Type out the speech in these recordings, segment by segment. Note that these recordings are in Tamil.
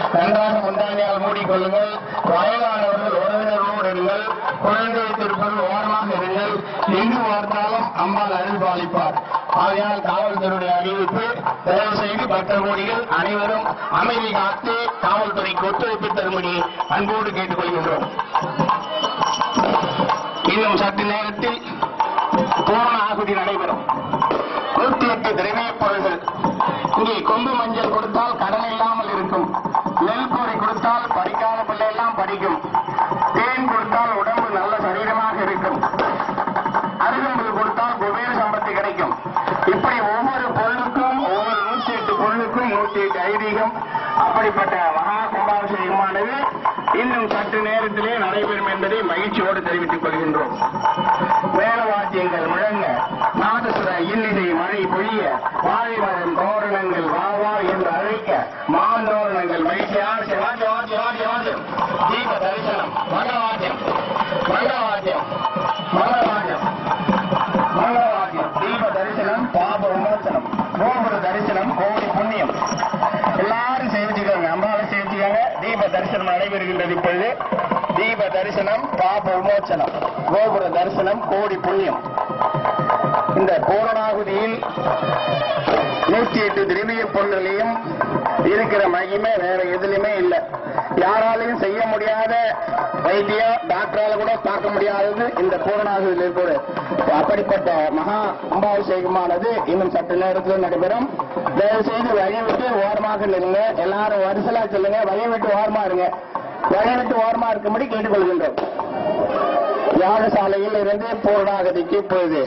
நன்றாக முந்தானியால் மூடிக்கொள்ளுங்கள் வயதானவர்கள் உறவினர்களோடு இருங்கள் குழந்தை வைத்திருப்பவர்கள் ஓரமாக இருங்கள் எங்கு பார்த்தாலும் அம்பாள் அருள் பாலிப்பார் ஆகையால் காவல்துறையுடைய அறிவிப்பு தயவு செய்து பக்தர் கோடிகள் அனைவரும் அமைதி காத்து காவல்துறைக்கு ஒத்துழைப்பு தரும்படி அன்போடு கேட்டுக்கொள்கின்றோம் இன்னும் சற்று நேரத்தில் பூரண ஆகுதி நடைபெறும் நூத்தி எட்டு திரவிய பொருள்கள் இங்கே கொம்பு மஞ்சள் கொடுத்தால் கடன் இல்லாமல் இருக்கும் நெல் பொறி கொடுத்தால் படிக்காத பிள்ளை எல்லாம் படிக்கும் தேன் கொடுத்தால் உடம்பு நல்ல சரீரமாக இருக்கும் அருகம்புல் கொடுத்தால் குபேர சம்பத்து கிடைக்கும் இப்படி ஒவ்வொரு பொருளுக்கும் ஒவ்வொரு நூற்றி எட்டு பொருளுக்கும் நூற்றி எட்டு ஐதீகம் அப்படிப்பட்ட மகா கும்பாபிஷேகமானது இன்னும் சற்று நேரத்திலே நடைபெறும் என்பதை மகிழ்ச்சியோடு தெரிவித்துக் கொள்கின்றோம் மேலவாத்தியங்கள் முழங்க நாதசுர இன்னிசை மழை பொழிய வாழை மரம் தோரணங்கள் வாவா என்று அழைக்க மாந்தோரணங்கள் மகிழ்ச்சியாக வாத்தியம் வாத்தியம் வாத்தியம் வாத்தியம் தீப தரிசனம் மங்களவாத்தியம் மங்களவாத்தியம் மங்களவாத்தியம் மங்களவாத்தியம் தீப தரிசனம் பாப விமோசனம் கோபுர தரிசனம் கோடி புண்ணியம் எல்லாரும் சேவிச்சுக்கோங்க அம்பாவை சேவிச்சுக்காங்க தீப தரிசனம் நடைபெறுகின்றது இப்பொழுது தீப தரிசனம் பாப விமோசனம் கோபுர தரிசனம் கோடி புண்ணியம் இந்த பூரணாகுதியில் நூத்தி எட்டு திரவிய பொருள்களையும் இருக்கிற மகிமை வேற எதுலையுமே இல்லை யாராலையும் செய்ய முடியாத வைத்தியம் டாக்டரால கூட பார்க்க முடியாதது இந்த பூரணாகுதியில் இருக்கிறது அப்படிப்பட்ட மகா கும்பாபிஷேகமானது இன்னும் சற்று நேரத்தில் நடைபெறும் தயவு செய்து வழி விட்டு ஓரமாக நில்லுங்க எல்லாரும் வரிசலா சொல்லுங்க வழி விட்டு ஓரமா இருங்க வழி விட்டு ஓரமா இருக்கும்படி கேட்டுக்கொள்கின்றோம் யாகசாலையில் இருந்து பூர்ணாகதிக்கு இப்பொழுது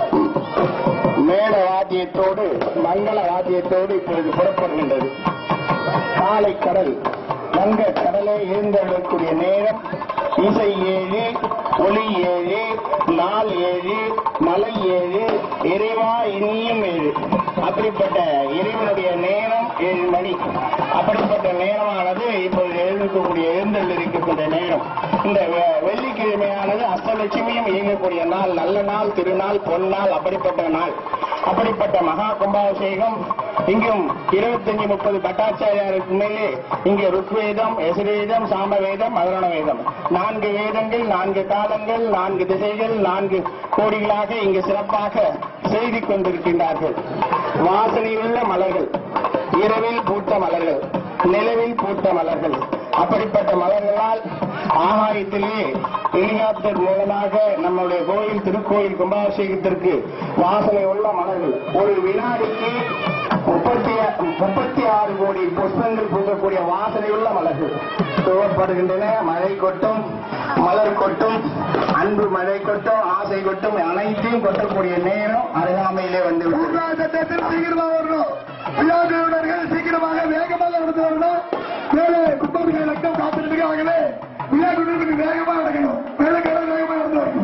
மேல வாத்தியத்தோடு மங்கள வாத்தியத்தோடு இப்பொழுது புறப்படுகின்றது காலை கடல் வங்க கடலை எழுந்தெழக்கூடிய நேரம் இசை ஏழு ஒளி ஏழு நாள் ஏழு மலை ஏழு இறைவா இனியும் ஏழு அப்படிப்பட்ட இறைவனுடைய நேரம் ஏழு மணி அப்படிப்பட்ட நேரமானது இப்பொழுது எழுந்திருக்கக்கூடிய எழுந்தல் இருக்கக்கூடிய நேரம் இந்த வெ- வெள்ளிக்கிழமையானது அஷ்டலட்சுமியும் இயங்கக்கூடிய நாள் நல்ல நாள் திருநாள் பொன்னாள் அப்படிப்பட்ட நாள் அப்படிப்பட்ட மகா கும்பாபிஷேகம் இங்கும் இருபத்தஞ்சு முப்பது பட்டாச்சாரியாருக்கு மேலே இங்கே ருக்வேதம் எசுவேதம் சாமவேதம் மதுரண வேதம் நான்கு வேதங்கள் நான்கு காலங்கள் நான்கு திசைகள் நான்கு கோடிகளாக இங்கு சிறப்பாக செய்து கொண்டிருக்கின்றார்கள் வாசனையுள்ள மலர்கள் இரவில் பூத்த மலர்கள் நிலவில் பூத்த மலர்கள் அப்படிப்பட்ட மலர்களால் ஆகாயத்திலே ஹெலிகாப்டர் மூலமாக நம்முடைய கோயில் திருக்கோயில் கும்பாபிஷேகத்திற்கு வாசனை உள்ள மலர்கள் ஒரு வினாடிக்கு முப்பத்தி முப்பத்தி ஆறு கோடி புஷ்பங்கள் பூக்கக்கூடிய வாசனையுள்ள மலர்கள் துவப்படுகின்றன மழை கொட்டும் மலர் கொட்டும் அன்பு மழை கொட்டும் ஆசை கொட்டும் அனைத்தையும் கொட்டக்கூடிய நேரம் அருகாமையிலே வந்து தேர்தல் சீக்கிரமா வரணும் விளையாட்டுவீரர்கள் சீக்கிரமாக வேகமாக நடந்து வரணும் மேலே கும்பமிக லட்சம் காத்துட்டு இருக்காங்களே விளையாட்டு வேகமா நடக்கணும் மேலே கடல் வேகமா நடந்து வரணும்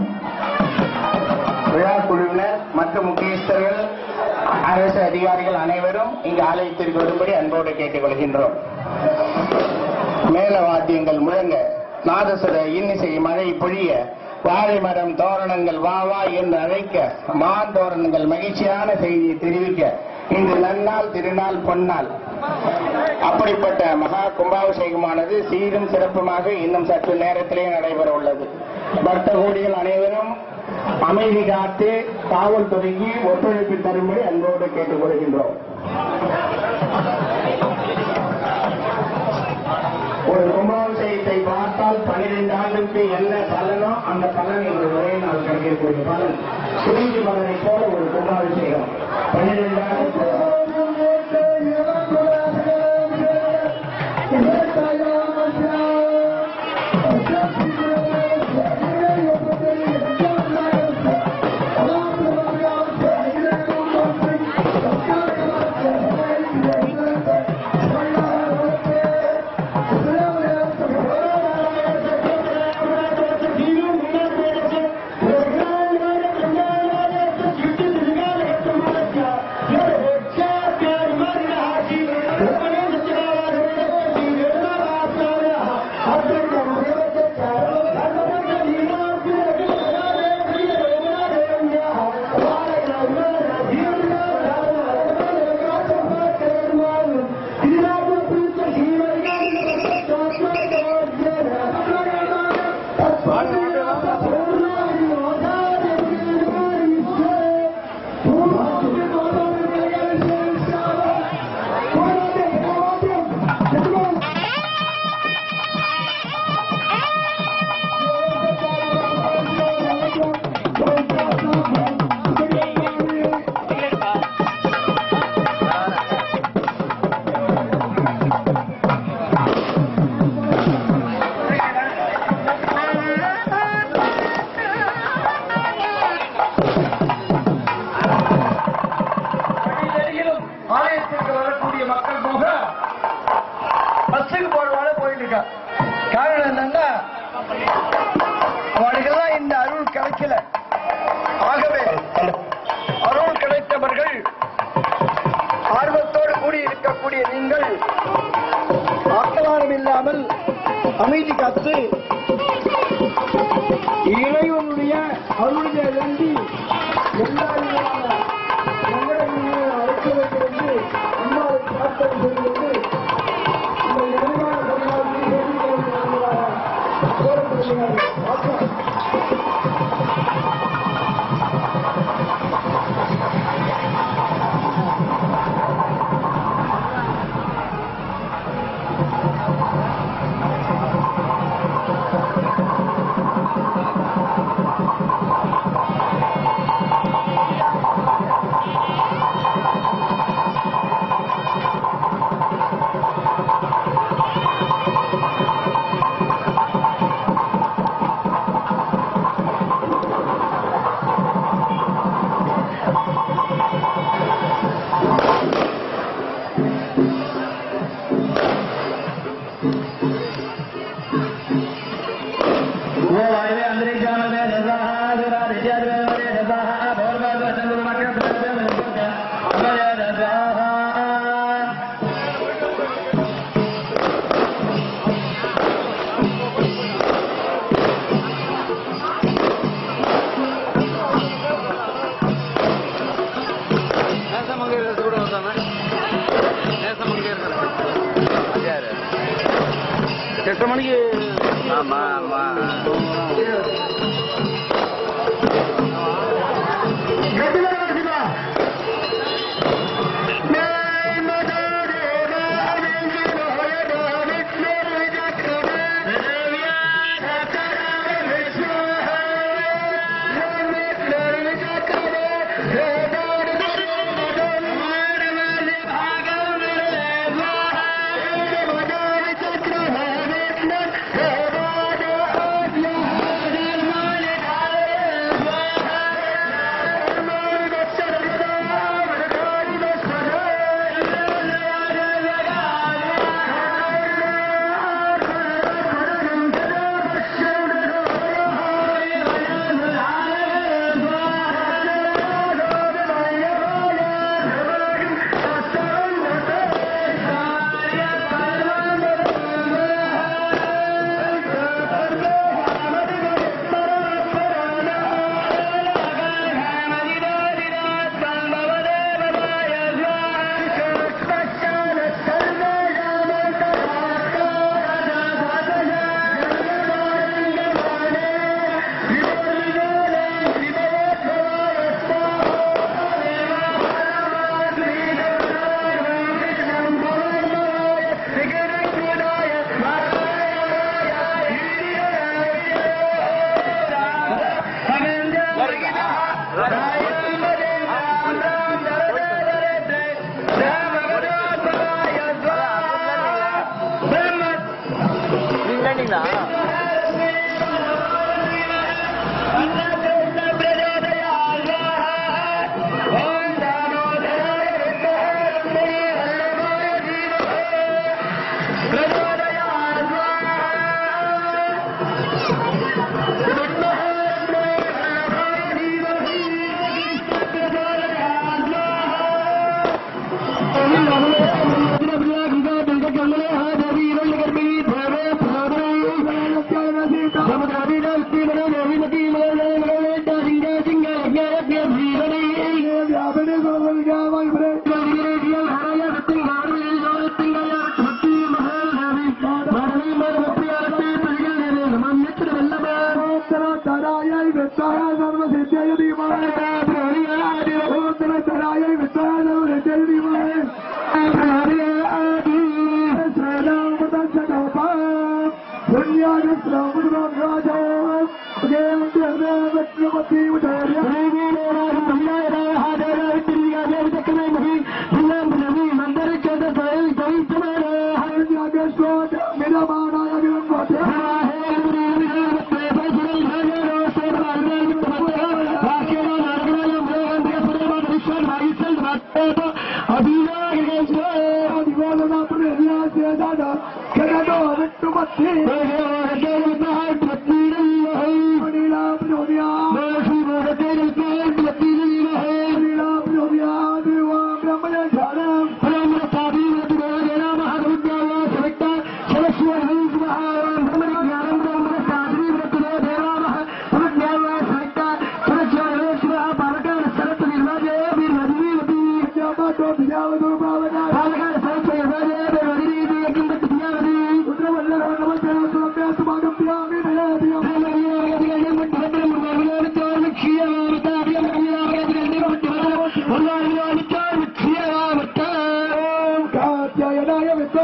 விழா குழுவினர் மற்றும் முக்கியஸ்தர்கள் அரசு அதிகாரிகள் அனைவரும் இங்கு ஆலயத்திற்கு வரும்படி அன்போடு கேட்டுக்கொள்கின்றோம் மேல வாத்தியங்கள் முழங்க நாதசுர இன்னிசை மழை பொழிய வாழை மரம் தோரணங்கள் வா வா என்று அழைக்க மான் தோரணங்கள் மகிழ்ச்சியான செய்தியை தெரிவிக்க இன்று நன்னாள் திருநாள் பொன்னாள் அப்படிப்பட்ட மகா கும்பாபிஷேகமானது சீரும் சிறப்புமாக இன்னும் சற்று நேரத்திலே நடைபெற உள்ளது பக்த கோடிகள் அனைவரும் அமைதி காத்து காவல்துறைக்கு ஒத்துழைப்பு தரும்படி அன்போடு கேட்டுக் கொள்கின்றோம் ஒரு கும்பாபிஷேகத்தை பார்த்தால் பன்னிரண்டு ஆண்டுக்கு என்ன பலனோ அந்த பலன் இந்த ஒரே நாள் கிடைக்கக்கூடிய பலன் குறிஞ்சி மலரை போல ஒரு கும்பாபிஷேகம் பன்னிரண்டு ஆண்டு Thank you. இருக்கா காரணம் என்னன்னா அவளுக்கெல்லாம் இந்த அருள் கிடைக்கல ஆகவே அருள் கிடைத்தவர்கள் ஆர்வத்தோடு கூடி இருக்கக்கூடிய நீங்கள் ஆக்கவாரம் இல்லாமல் அமைதி காத்து இறைவனுடைய அருளிலே வேண்டி எல்லா விதமான சங்கடங்களையும் அழைத்து வைக்கிறது அம்மாவை பிரார்த்தனை செய்கிறது இந்த நிறைவான பரிமாணத்தை ஏற்றுக்கொள்வதாக கோரப்படுகிறார்கள் பார்ப்போம். நேசமங்கையர் கூட வந்தாங்க நேசமங்கையர் யாரு எட்டு மணிக்கு ஆமா ஆமா நீங்களா Abina ஏதோ விட்டு பத்தி நீலாம் ஜோதியா நீலாம் ஜோதியா தேவா பிரம்மண சாரம் ஜாமாட்டோ தியாவது பாவனா உத்தரவல்ல நமஸ்தே சுலபே சுபாகம் பியாமி நயா காத்தியாயனாய வித்தே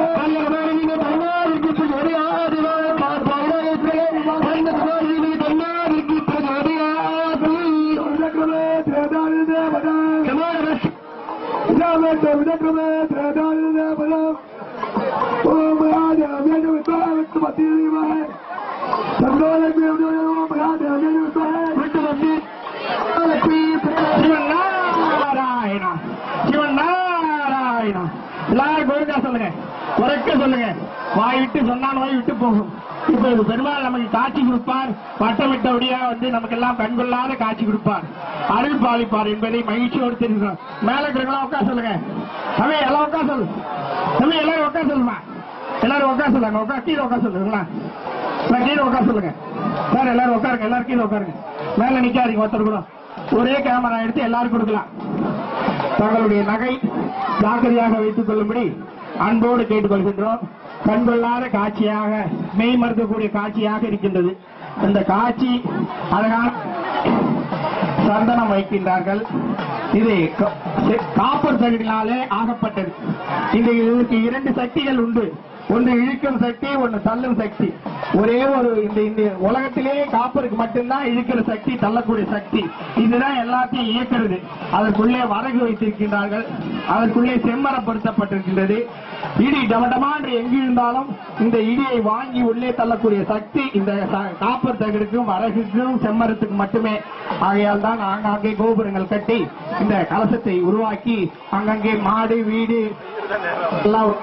விதக்ரமே திரேதாயு தேவதா ஜாமாட்டோ விதக்ரமே திரேதாயு தேவதா ஓம் ராஜா வேத வித்தே வித்து பத்தி தீவாய் சந்தோல வேத ஓம் ராஜா வேத வித்தே விட்டு பத்தி சிவன் நாராயணா சிவன் நாராயணா எல்லாரும் கோருக்கா சொல்லுங்க உறக்க சொல்லுங்க வாய் விட்டு சொன்னால் வாய் விட்டு போகும் இப்பொழுது பெருமாள் நமக்கு காட்சி கொடுப்பார் வட்டமிட்டபடியா வந்து நமக்கு எல்லாம் கண்கொள்ளாத காட்சி கொடுப்பார் அருள் பாலிப்பார் என்பதை மகிழ்ச்சியோடு தெரிவிக்கிறோம் மேல இருக்கிறவங்களா உட்கார சொல்லுங்க தம்பி எல்லாம் உட்கார சொல்லு தம்பி எல்லாரும் உட்கார சொல்லுமா எல்லாரும் உட்கார சொல்லுங்க உட்கார கீழே உட்கார சொல்லுங்களா சார் கீழே உட்கார சொல்லுங்க சார் எல்லாரும் உட்காருங்க எல்லாரும் கீழே உட்காருங்க மேல நிக்காதீங்க ஒருத்தர் கூட ஒரே கேமரா எடுத்து எல்லாரும் கொடுக்கலாம் தங்களுடைய நகை ஜாக்கிரதையாக வைத்துக் கொள்ளும்படி அன்போடு கேட்டுக்கொள்கின்றோம் கண்கொள்ளாத காட்சியாக மெய் மறுக்கக்கூடிய காட்சியாக இருக்கின்றது இந்த காட்சி அழகான சந்தனம் வைக்கின்றார்கள் இது க- செ- காப்பர் தகடினாலே ஆகப்பட்டது இந்த இதற்கு இரண்டு சக்திகள் உண்டு ஒன்று இழுக்கும் சக்தி ஒன்று தள்ளும் சக்தி ஒரே ஒரு இந்த இந்த உலகத்திலே காப்பருக்கு மட்டும்தான் இழுக்கிற சக்தி தள்ளக்கூடிய சக்தி இதுதான் எல்லாத்தையும் இயக்கிறது அதற்குள்ளே வரகு வைத்திருக்கின்றார்கள் அதற்குள்ளே செம்மரப்படுத்தப்பட்டிருக்கின்றது இடி டமடமான்று எங்கு இருந்தாலும் இந்த இடியை வாங்கி உள்ளே தள்ளக்கூடிய சக்தி இந்த ச- காப்பர் தகடுக்கும் வரகுக்கும் செம்மரத்துக்கும் மட்டுமே ஆகையால் தான் ஆங்காங்கே கோபுரங்கள் கட்டி இந்த கலசத்தை உருவாக்கி அங்கங்கே மாடு வீடு எல்லாம்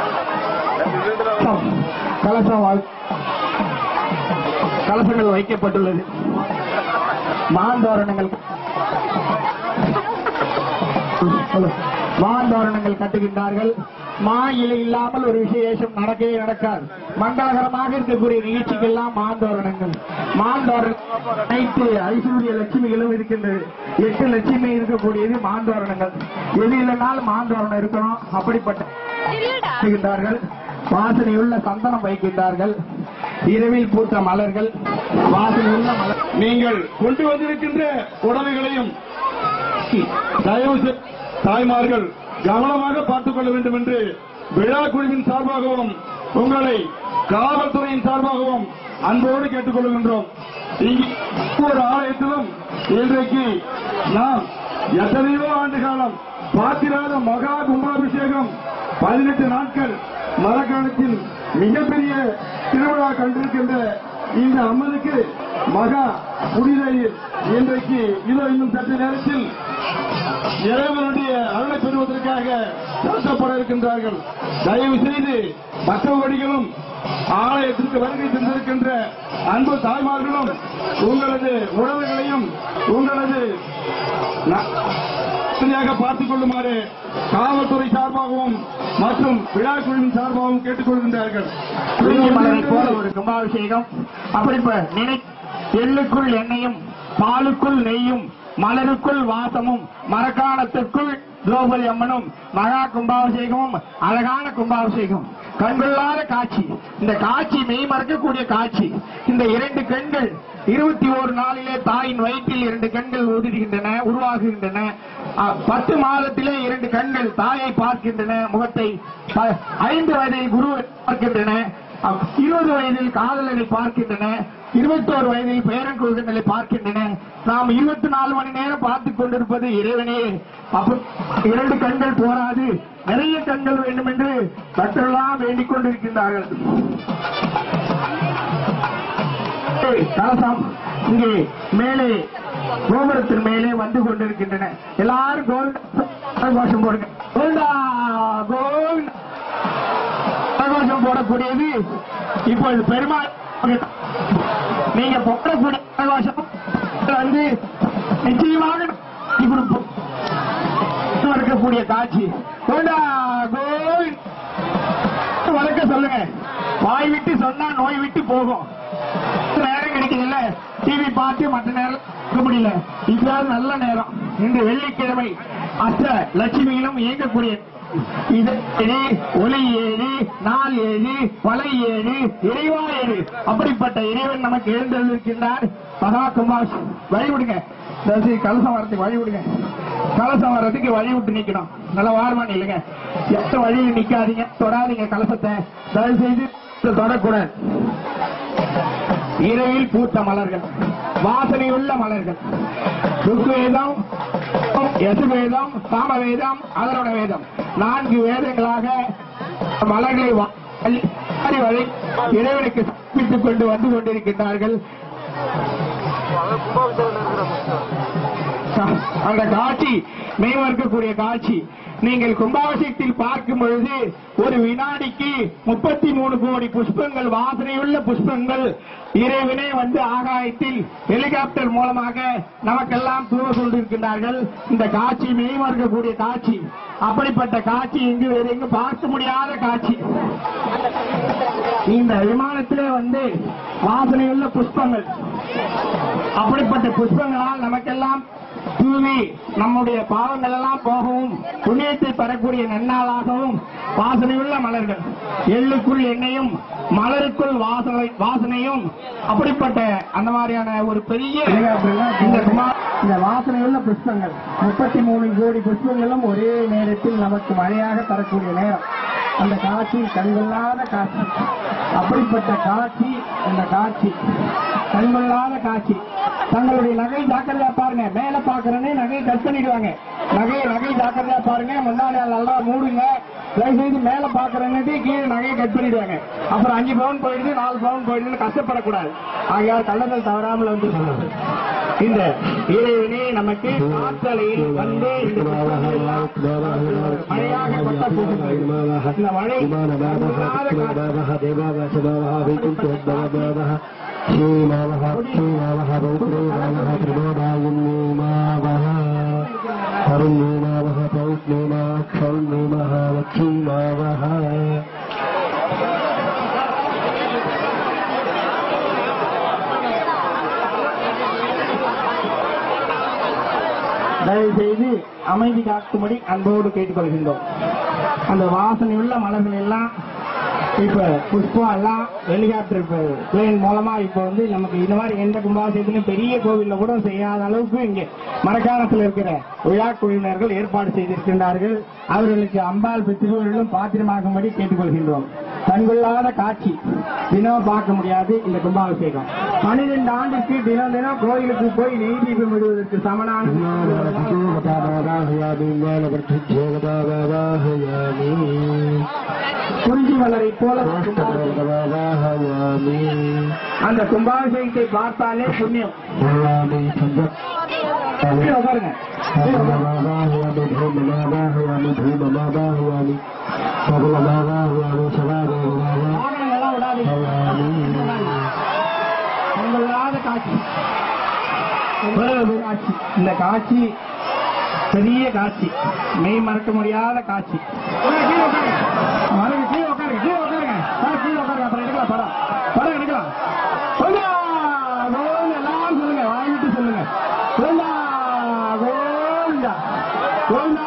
கலசம் கலசம் வா- கலசங்கள் வைக்கப்பட்டுள்ளது மாந்தோரணங்கள் மாந்தோரணங்கள் கட்டுகின்றார்கள் மா இலை இல்லாமல் ஒரு விசேஷம் நடக்கவே நடக்காது மங்களகரமாக இருக்கக்கூடிய நிகழ்ச்சிகள்லாம் மாந்தோரணங்கள் மாந்தோரணம் அனைத்து ஐஸ்வர்ய லட்சுமிகளும் இருக்கின்றது எட்டு லட்சுமி இருக்கக்கூடியது மாந்தோரணங்கள் எது இல்லைனாலும் மாந்தோரணம் இருக்கணும் அப்படிப்பட்ட வைக்கின்றார்கள் வாசனையுள்ள சந்தனம் வைக்கின்றார்கள் இரவில் பூத்த மலர்கள் வாசனையுள்ள மலர் நீங்கள் கொண்டு வந்திருக்கின்ற உடமைகளையும் தயவு செய்- தாய்மார்கள் கவனமாக பார்த்துக் கொள்ள வேண்டும் என்று விழா குழுவின் சார்பாகவும் உங்களை காவல்துறையின் சார்பாகவும் அன்போடு கேட்டுக் கொள்கின்றோம் இங்கு ஒவ்வொரு ஆலயத்திலும் இன்றைக்கு நாம் எத்தனையோ ஆண்டு காலம் பார்த்திராத மகா கும்பாபிஷேகம் பதினெட்டு நாட்கள் மரக்காலத்தில் மிகப்பெரிய திருவிழா கண்டிருக்கின்ற இந்த அம்மனுக்கு மகா புனிதையில் இன்றைக்கு இதோ இன்னும் சற்று நேரத்தில் இறைவனுடைய அருளை பெறுவதற்காக நடத்தப்பட இருக்கின்றார்கள் தயவு செய்து மற்றவடிகளும் ஆலயத்திற்கு வருகை தந்திருக்கின்ற அன்பு தாய்மார்களும் உங்களது உறவுகளையும் உங்களது ந- சரியாக பார்த்துக் கொள்ளுமாறு காவல்துறை சார்பாகவும் மற்றும் விழா குழுவின் சார்பாகவும் கேட்டுக் கொள்கின்றார்கள் குறிஞ்சி மலரை போல ஒரு கும்பாபிஷேகம் அப்படி இப்ப நினை எள்ளுக்குள் எண்ணெயும் பாலுக்குள் நெய்யும் மலருக்குள் வாசமும் மரக்காணத்திற்குள் திரௌபதி அம்மனும் மகா கும்பாபிஷேகமும் அழகான கும்பாபிஷேகம் கண்கொள்ளாத காட்சி இந்த காட்சி மெய் மறக்கக்கூடிய காட்சி இந்த இரண்டு கண்கள் இருபத்தி ஓரு நாளிலே தாயின் வயிற்றில் இரண்டு கண்கள் உதிர்கின்றன உருவாகுகின்றன அ, பத்து மாதத்திலே இரண்டு கண்கள் தாயை பார்க்கின்றன முகத்தை ப- ஐந்து வயதில் குரு பார்க்கின்றன அ, இருபது வயதில் காதலனை பார்க்கின்றன இருபத்தோரு வயதில் பேரன் குழந்தைகளை பார்க்கின்றன நாம் இருபத்தி நாலு மணி நேரம் பார்த்துக் கொண்டிருப்பது இறைவனே அப்ப இரண்டு கண்கள் போராது நிறைய கண்கள் வேண்டும் என்று பக்தர்களாம் வேண்டிக் கொண்டிருக்கின்றார்கள் கலசம் இங்கே மேலே கோபுரத்தின் மேலே வந்து கொண்டிருக்கின்றன எல்லாரும் கோவிந்த கோஷம் போடுங்க கோவிந்தா கோவிந்தா கோஷம் போடக்கூடியது இப்பொழுது பெருமாள் நீங்க போடக்கூடிய அவகாசம் வந்து நிச்சயமாக கொடுப்போம் இருக்கக்கூடிய காட்சி கோண்டா கோவிந்த் வளர்க்க சொல்லுங்க வாய் விட்டு சொன்னா நோய் விட்டு போகும் நேரம் கிடைக்குதுல்ல டிவி பார்த்து மற்ற நேரம் இருக்க முடியல இதுதான் நல்ல நேரம் இந்த வெள்ளிக்கிழமை அஷ்ட லட்சுமியிலும் இயங்கக்கூடிய இது ஏழு, ஒளி ஏழு நாள் ஏழு வலை ஏழு இறைவா ஏழு அப்படிப்பட்ட இறைவன் நமக்கு எழுந்திருக்கின்றார் மகா குமார் வழி விடுங்க தயவுசெய்து கலசம் வரத்துக்கு வழி விடுங்க கலசம் வர்றதுக்கு வழி விட்டு நிக்கணும் நல்ல வாரமா இல்லைங்க எத்த வழியில் நிக்காதீங்க தொடாதீங்க கலசத்தை தயவு செய்து தொடக்கூடாது இரவில் பூத்த மலர்கள் வாசனையுள்ள மலர்கள் ருக்வேதம் யசுவேதம் சாமவேதம் அதனோட வேதம் நான்கு வேதங்களாக மலர்களை வா- வாரி வழி இறைவனுக்கு சமர்ப்பித்துக் கொண்டு வந்து கொண்டிருக்கின்றார்கள் அந்த காட்சி மெய்வர்க்கக்கூடிய காட்சி நீங்கள் கும்பாபிஷேகத்தில் பார்க்கும் பொழுது ஒரு வினாடிக்கு முப்பத்தி மூணு கோடி புஷ்பங்கள் வாசனையுள்ள புஷ்பங்கள் இறைவனே வந்து ஆகாயத்தில் ஹெலிகாப்டர் மூலமாக நமக்கெல்லாம் தூவ கொண்டிருக்கின்றார்கள் இந்த காட்சி மெய்வர்க்கக்கூடிய காட்சி அப்படிப்பட்ட காட்சி இங்கு வேறு எங்கு பார்க்க முடியாத காட்சி இந்த விமானத்திலே வந்து வாசனையுள்ள புஷ்பங்கள் அப்படிப்பட்ட புஷ்பங்களால் நமக்கெல்லாம் தூவி நம்முடைய பாவங்கள் எல்லாம் போகவும் புண்ணியத்தை பெறக்கூடிய நன்னாளாகவும் வாசனையுள்ள மலர்கள் எள்ளுக்குள் எண்ணெயும் மலருக்குள் வாசனை வாசனையும் அப்படிப்பட்ட அந்த மாதிரியான ஒரு பெரிய இந்த குமார் இந்த வாசனையுள்ள புஷ்பங்கள் முப்பத்தி மூணு கோடி புஷ்பங்களும் ஒரே நேரத்தில் நமக்கு மழையாக தரக்கூடிய நேரம் அந்த காட்சி கண்கொள்ளாத காட்சி அப்படிப்பட்ட காட்சி அந்த காட்சி கண்கொள்ளாத காட்சி தங்களுடைய நகை ஜாக்கிரதையா பாருங்க மேல பாக்குறேன்னு நகையை கட் பண்ணிடுவாங்க நகையை நகை ஜாக்கிரதையா பாருங்க முன்னாடி நல்லா மூடுங்க தயவு செய்து மேல பாக்குறேன்னு கீழே நகையை கட் பண்ணிடுவாங்க அப்புறம் அஞ்சு பவுன் போயிடுது நாலு பவுன் போயிடுதுன்னு கஷ்டப்படக்கூடாது ஆகையால் கள்ளங்கள் தவறாமல் வந்து இந்த இறைவனே நமக்கு காற்றலையில் வந்து இந்த புஷ்பங்கள் எல்லாம் மழையாக கொட்ட போகிறது இந்த மழை கண்கொள்ளாத காட்சி. தயவு செய்து அமைதி காக்கும்படி அன்போடு கேட்டுக்கொள்கின்றோம் அந்த வாசனையுள்ள மலர்கள் எல்லாம் இப்ப புஷ்பம் எல்லாம் ஹெலிகாப்டர் பிளேன் மூலமா இப்ப வந்து நமக்கு இந்த மாதிரி எந்த கும்பாபிஷேகத்திலும் பெரிய கோவில்ல கூட செய்யாத அளவுக்கு இங்க மரக்காணத்தில் இருக்கிற விழா குழுவினர்கள் ஏற்பாடு செய்திருக்கின்றார்கள் அவர்களுக்கு அம்பாள் பித்திருவர்களும் பாத்திரமாகும்படி கேட்டுக்கொள்கின்றோம் கண்கொள்ளாத காட்சி தினம் பார்க்க முடியாது இந்த கும்பாபிஷேகம் பனிரெண்டு ஆண்டுக்கு தினம் தினம் கோயிலுக்கு போய் நெய் தீபம் விடுவதற்கு சமனான குறிஞ்சி மலரை போல அந்த கும்பாபிஷேகத்தை பார்த்தாலே புண்ணியம் கீழே உட்காருங்க கீழே உட்காருங்க. வாகனங்கள்லாம் விடாதீங்க. உங்களாத காட்சி உங்களது காட்சி இந்த காட்சி பெரிய காட்சி மெய் மறக்க முடியாத காட்சி கீழே உட்காருங்க. மறுபடியும் கீழே உட்காருங்க கீழே உட்காருங்க ஆ, கீழே உட்காருங்க அப்புறம் எடுக்கலாம் படம் படம் எடுக்கலாம் கோவிந்தா, கோவிந்தா, எல்லாரும் சொல்லுங்க வாங்கிட்டு சொல்லுங்க கோவிந்தா கோவிந்தா கோவிந்தா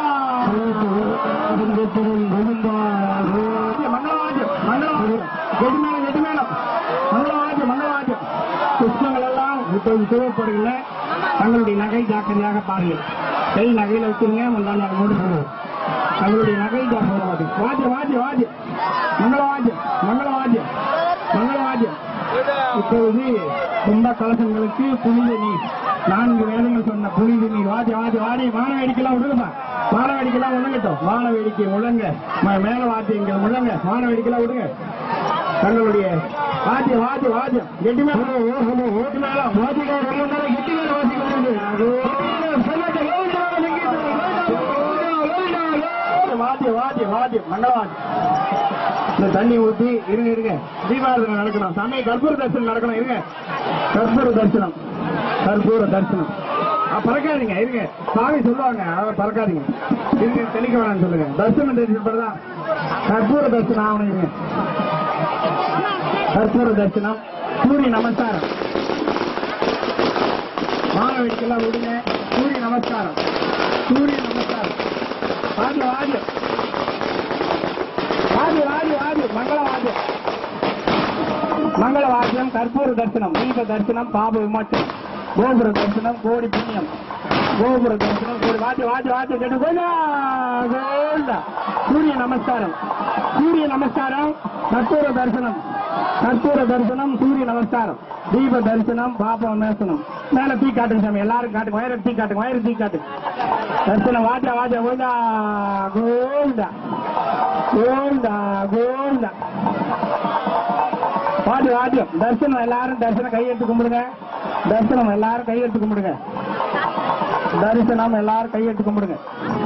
கோவிந்தா மங்களவாஜம் மங்களவாஜம் கெட்டு மேலம் கெட்டு மேலம் மங்களவாஜம் மங்களவாஜம் புஷ்பங்கள் எல்லாம் இப்போது தேவைப்படுகிற தங்களுடைய நகை ஜாக்கிரதையாக பாருங்கள் கை நகையில வச்சிருங்க முன்னாடி மூடு தங்களுடைய நகை ஜாக்கிரதை வாஜ்யம் வாஜ்யம் வாஜ்யம் மங்களவாஜ்யம் மங்களவாஜ்யம் மங்களவாஜ்யம் இப்பொழுது கும்ப கலசங்களுக்கு புனித நீர் நான்கு வேதங்கள் சொன்ன புனித நீர் வாதி வாதி வாடி வான வேடிக்கைலாம் விடுங்கப்பா வான வேடிக்கைலாம் முழங்கட்டும் வான வேடிக்கை முழங்க ம- மேல வாத்தியங்கள் முழங்க வான வேடிக்கைலாம் விடுங்க தங்களுடைய வாத்தியம் வாத்தியம் வாத்தியம் கெட்டி மேல ஓட்டு மேல வாத்தியம் கெட்டி மேல வாத்தியம் சொல்லட்டு வாத்தியம் வாத்தியம் வாத்தியம் வாத்தியம் மங்களவாத்தியம் இந்த தண்ணி ஊத்தி இருங்க இருங்க தீபாவளி நடக்கணும் சாமி கற்பூர தரிசனம் நடக்கணும் இருங்க கற்பூர தரிசனம் கற்பூர தரிசனம் ஆ, பறக்காதீங்க இருங்க சாமி சொல்லுவாங்க அதாவது பறக்காதீங்க இருங்க தெளிக்க வேணாம்னு சொல்லுங்க தரிசனம் தெரிஞ்சுதான் கற்பூர தரிசனம் ஆகணும் இருங்க கற்பூர தரிசனம் சூரிய நமஸ்காரம் மாணவர்களுக்கெல்லாம் விடுங்க சூரிய நமஸ்காரம் சூரிய நமஸ்காரம் வாங்க வாங்க வாதி வாதி வாதி மங்கள வாத்தியம் மங்கள வாத்தியம் கற்பூர தரிசனம் தீப தரிசனம் பாப விமோச்சனம் கோபுர தரிசனம் கோடி புண்ணியம் கோபுர தரிசனம் கோடி வாத்தி வாத்தி வாத்தி கேட்டு கோயிலா கோயிலா சூரிய நமஸ்காரம் சூரிய நமஸ்காரம் கற்பூர தரிசனம் கற்பூர தரிசனம் சூரிய நமஸ்காரம் தீப தரிசனம் பாப விமோசனம் மேல தீ காட்டுங்க சாமி எல்லாரும் காட்டுங்க வயிறு தீ காட்டுங்க வயிறு தீ காட்டுங்க தரிசனம் வாத்தியா வாத்தியா கோயிலா கோயிலா கோவிந்தா கோவிந்தா வாடி வாடியம் தரிசனம் எல்லாரும் தரிசனம் கையெடுத்து கும்பிடுங்க தரிசனம் எல்லாரும் கையெடுத்து கும்பிடுங்க தரிசனம் எல்லாரும் கையெடுத்து கும்பிடுங்க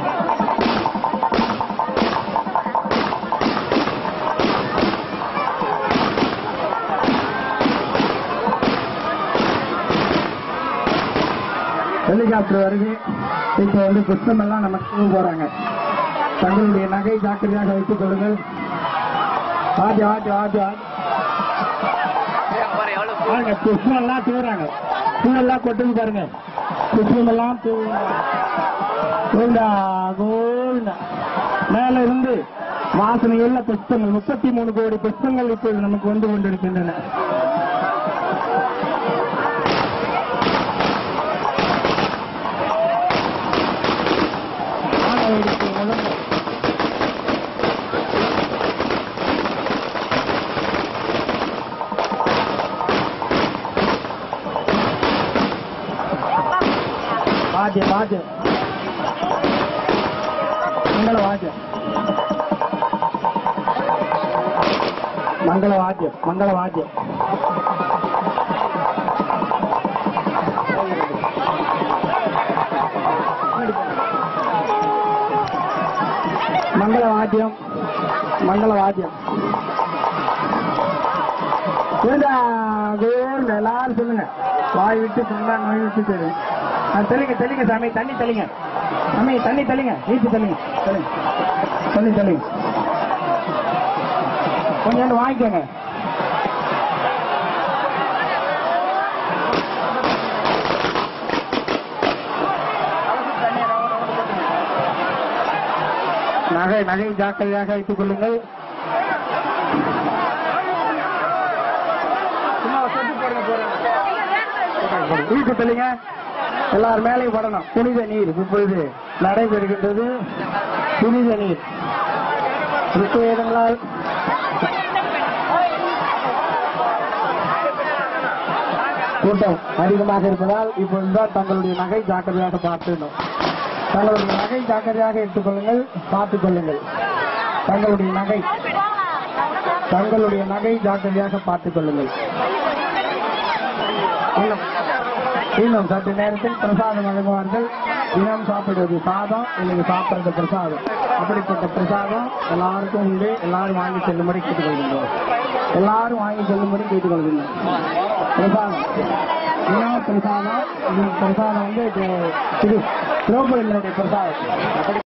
ஹெலிகாப்டர் வருது இப்ப வந்து புஷ்பம் எல்லாம் நமக்கு போறாங்க தங்களுடைய நகை ஜாக்கிரதையாக வைத்துக் கொள்ளுங்கள் ஆஜி ஆஜி ஆஜி ஆஜி பாருங்க புஷ்பம் எல்லாம் தூறாங்க பூவெல்லாம் கொட்டுது பாருங்க புஷ்பம் எல்லாம் கோல்டா கோல்டா மேல இருந்து வாசனையுள்ள புஷ்பங்கள் முப்பத்தி மூணு கோடி புஷ்பங்கள் இப்போது நமக்கு வந்து கொண்டிருக்கின்றன மாணவர்களுக்கு முதல் வாத்தியம் வாத்தியம் மங்கள வாத்தியம் மங்கள வாத்தியம் மங்கள வாத்தியம் மங்கள வாத்தியம் மங்கள வாத்தியம் ஏண்டா கோல்டு எல்லாரும் சொல்லுங்க வாய் விட்டு சொன்னா நோய் விட்டு தெரியும் தெளிங்க தெளிங்க சாமி தண்ணி தெளிங்க சாமி தண்ணி தெளிங்க நீச்சு தெளிங்க தெளிங்க தண்ணி தெளிங்க கொஞ்சம் வாங்கிக்கோங்க நகை நகை ஜாக்கிரதையாக வைத்துக் கொள்ளுங்கள் வீட்டு தெளிங்க எல்லார் மேலையும் படணும் புனித நீர் இப்பொழுது நடைபெறுகின்றது புனித நீர் ருக்குவேதங்களால் கூட்டம் அதிகமாக இருப்பதால் இப்பொழுதுதான் தங்களுடைய நகை ஜாக்கிரதையாக பார்த்துடணும் தங்களுடைய நகை ஜாக்கிரதையாக எடுத்துக் கொள்ளுங்கள் பார்த்துக் கொள்ளுங்கள் தங்களுடைய நகை தங்களுடைய நகை ஜாக்கிரதையாக பார்த்துக் கொள்ளுங்கள் இன்னும் இன்னும் சற்று நேரத்தில் பிரசாதம் வழங்குவார்கள் தினம் சாப்பிடுவது சாதம் இன்னைக்கு சாப்பிடுறது பிரசாதம் அப்படிப்பட்ட பிரசாதம் எல்லாருக்கும் உண்டு எல்லாரும் வாங்கி செல்லும்படி கேட்டுக்கொள்கின்றோம் எல்லாரும் வாங்கி செல்லும்படி கேட்டுக்கொள்கின்றோம் பிரசாதம் தினம் பிரசாதம் இது பிரசாதம் வந்து இது திரௌபதியினுடைய பிரசாதம் அப்படி